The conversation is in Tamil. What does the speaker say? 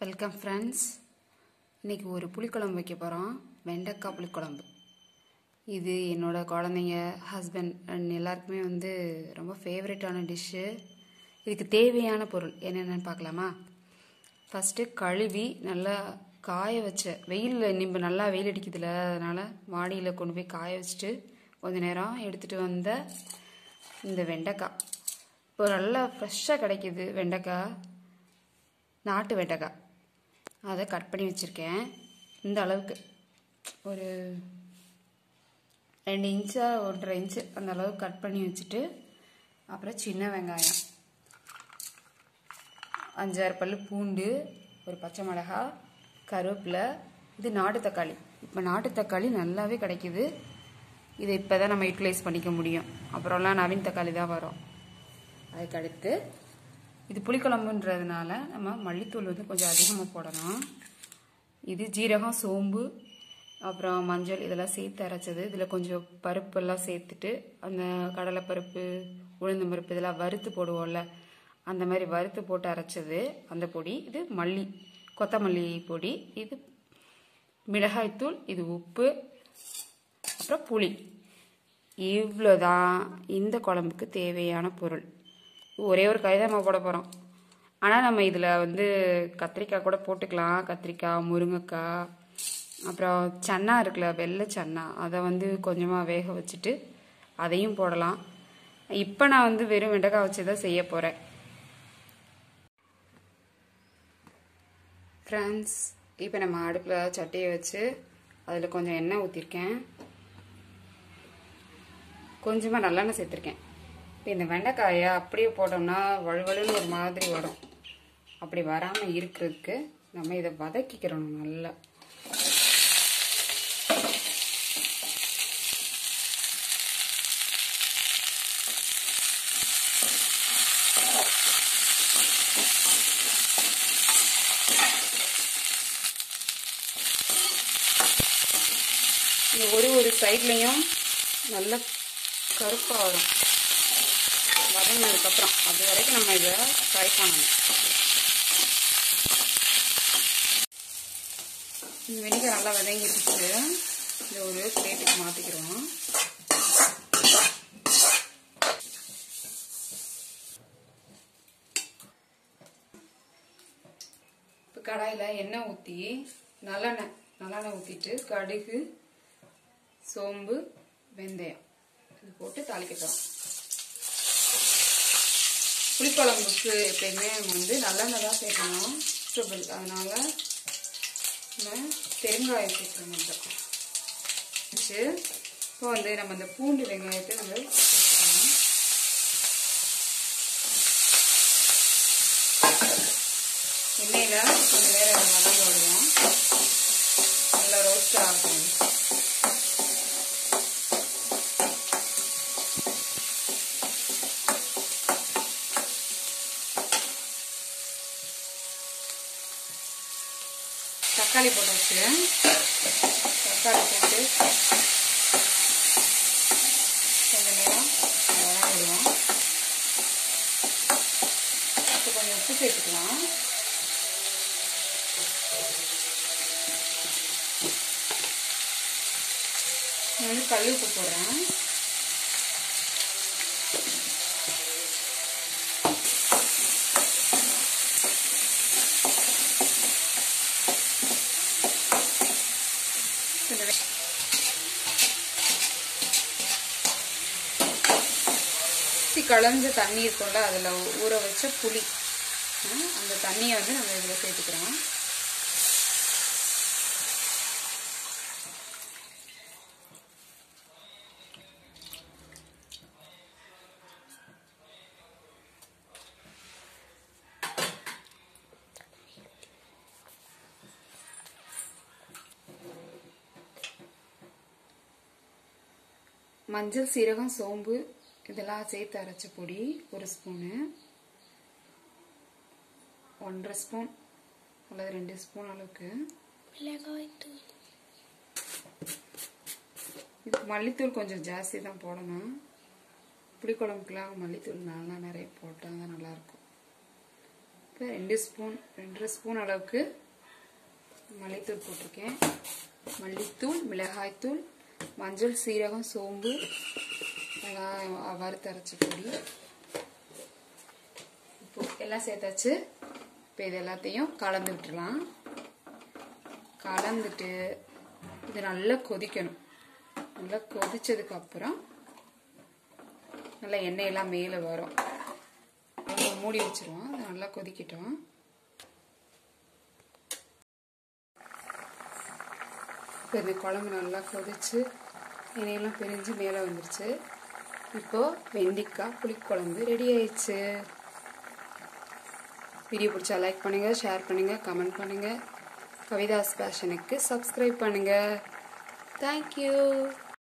வெல்கம் ஃப்ரெண்ட்ஸ் இன்றைக்கி ஒரு புளிக்குழம்பு வைக்க போகிறோம் வெண்டைக்காய் புளிக்குழம்பு இது என்னோட குழந்தைங்க ஹஸ்பண்ட் அண்ட் எல்லாருக்குமே வந்து ரொம்ப ஃபேவரட்டான டிஷ்ஷு இதுக்கு தேவையான பொருள் என்னென்னு பார்க்கலாமா ஃபஸ்ட்டு கழுவி நல்லா காய வச்ச வெயிலில் நிம்ப நல்லா வெயில் அடிக்குதுல அதனால் மாடியில் கொண்டு போய் காய வச்சுட்டு கொஞ்ச நேரம் எடுத்துகிட்டு வந்த இந்த வெண்டைக்காய் இப்போ நல்லா ஃப்ரெஷ்ஷாக கிடைக்கிது வெண்டைக்காய் நாட்டு வெண்டைக்காய் அதை கட் பண்ணி வச்சுருக்கேன் இந்த அளவுக்கு ஒரு ரெண்டு இன்ச்சா ஒன்றரை இன்ச்சு அந்த அளவுக்கு கட் பண்ணி வச்சுட்டு அப்புறம் சின்ன வெங்காயம் அஞ்சாறு பல் பூண்டு ஒரு பச்சை மிளகா கருவேப்பிலை இது நாட்டு தக்காளி இப்போ நாட்டு தக்காளி நல்லாவே கிடைக்குது இதை இப்போ தான் நம்ம யூட்டிலைஸ் பண்ணிக்க முடியும் அப்புறம்லாம் நவீன் தக்காளி தான் வரும் அதுக்கு அடுத்து இது புளிக்குழம்புன்றதுனால நம்ம மல்லித்தூள் வந்து கொஞ்சம் அதிகமாக போடணும் இது ஜீரகம் சோம்பு அப்புறம் மஞ்சள் இதெல்லாம் சேர்த்து அரைச்சது இதில் கொஞ்சம் பருப்பெல்லாம் சேர்த்துட்டு அந்த கடலைப்பருப்பு உளுந்து பருப்பு இதெல்லாம் வறுத்து போடுவோம்ல அந்த மாதிரி வறுத்து போட்டு அரைச்சது அந்த பொடி இது மல்லி கொத்தமல்லி பொடி இது மிளகாய்த்தூள் இது உப்பு அப்புறம் புளி இவ்வளோதான் இந்த குழம்புக்கு தேவையான பொருள் ஒரே ஒரு காய் தான் நம்ம போட போகிறோம் ஆனால் நம்ம இதில் வந்து கத்திரிக்காய் கூட போட்டுக்கலாம் கத்திரிக்காய் முருங்கைக்காய் அப்புறம் சன்னா இருக்குல்ல வெள்ளை சன்னா அதை வந்து கொஞ்சமாக வேக வச்சுட்டு அதையும் போடலாம் இப்போ நான் வந்து வெறும் வெண்டைக்காய் வச்சு தான் செய்ய போகிறேன் ஃப்ரெண்ட்ஸ் இப்போ நம்ம அடுப்பில் சட்டியை வச்சு அதில் கொஞ்சம் எண்ணெய் ஊற்றிருக்கேன் கொஞ்சமாக நல்லெண்ணெய் சேர்த்துருக்கேன் இப்போ இந்த வெண்டைக்காயை அப்படியே போட்டோம்னா வழுவழுன்னு ஒரு மாதிரி வரும் அப்படி வராமல் இருக்கிறதுக்கு நம்ம இதை வதக்கிக்கிறோம் நல்லா இந்த ஒரு ஒரு சைட்லேயும் நல்ல கருப்பாக வரும் வதங்கினதுக்கப்புறம் அது வரைக்கும் நம்ம இதை ஃப்ரை பண்ணணும் இந்த வெனிகர் நல்லா வதங்கிடுச்சு இந்த ஒரு பிளேட்டுக்கு மாற்றிக்கிறோம் இப்போ கடாயில் எண்ணெய் ஊற்றி நல்லெண்ணெய் நல்லெண்ணெய் ஊற்றிட்டு கடுகு சோம்பு வெந்தயம் இது போட்டு தாளிக்க போகிறோம் புளிக்குழம்புக்கு எப்பயுமே வந்து நல்லெண்ணெய் தான் சேர்க்கணும் வெஜிடபிள் அதனால் நம்ம பெருங்காயம் சேர்க்கணும் கொஞ்சம் வச்சு இப்போ வந்து நம்ம இந்த பூண்டு வெங்காயத்தை நம்ம சேர்த்துக்கலாம் எண்ணெயில் கொஞ்சம் நேரம் வதங்க விடுவோம் நல்லா ரோஸ்ட் ஆகும் தக்காளி போட்டாச்சு தக்காளி போட்டு கொஞ்ச நேரம் வதங்க விடுவோம் இப்போ கொஞ்சம் உப்பு சேர்த்துக்கலாம் நான் வந்து கல் உப்பு போடுறேன் கலந்த தண்ணி இருக்கும்ல அதில் ஊற வச்ச புளி அந்த தண்ணியை வந்து நம்ம இதில் சேர்த்துக்கிறோம் மஞ்சள் சீரகம் சோம்பு இதெல்லாம் சேர்த்து அரைச்ச பொடி ஒரு ஸ்பூனு ஒன்றரை ஸ்பூன் அல்லது ரெண்டு ஸ்பூன் அளவுக்கு மிளகாய்த்தூள் இதுக்கு மல்லித்தூள் கொஞ்சம் ஜாஸ்தி தான் போடணும் புளிக்குழம்புக்குலாம் மல்லித்தூள் நல்லா நிறைய போட்டால் தான் நல்லாயிருக்கும் இப்போ இப்போ ரெண்டு ஸ்பூன் ரெண்டரை ஸ்பூன் அளவுக்கு மல்லித்தூள் போட்டிருக்கேன் மல்லித்தூள் மிளகாய்த்தூள் மஞ்சள் சீரகம் சோம்பு வெங்காயம் வறுத்து அரைச்ச பொடி இப்போ எல்லாம் சேர்த்தாச்சு இப்போ இது எல்லாத்தையும் கலந்து விட்டுறலாம் கலந்துட்டு இது நல்லா கொதிக்கணும் நல்லா கொதிச்சதுக்கு அப்புறம் நல்லா எண்ணெயெல்லாம் மேலே வரும் அதை மூடி வச்சிருவோம் அது நல்லா கொதிக்கட்டும் இப்போ இந்த குழம்பு நல்லா கொதிச்சு எண்ணெயெல்லாம் பிரிஞ்சு மேலே வந்துருச்சு இப்போ வெண்டிக்காய் புளிக்குழம்பு ரெடி ஆயிடுச்சு வீடியோ பிடிச்சா லைக் பண்ணுங்க ஷேர் பண்ணுங்க கமெண்ட் பண்ணுங்க கவிதாஸ் பேஷனுக்கு சப்ஸ்கிரைப் பண்ணுங்க தேங்க்யூ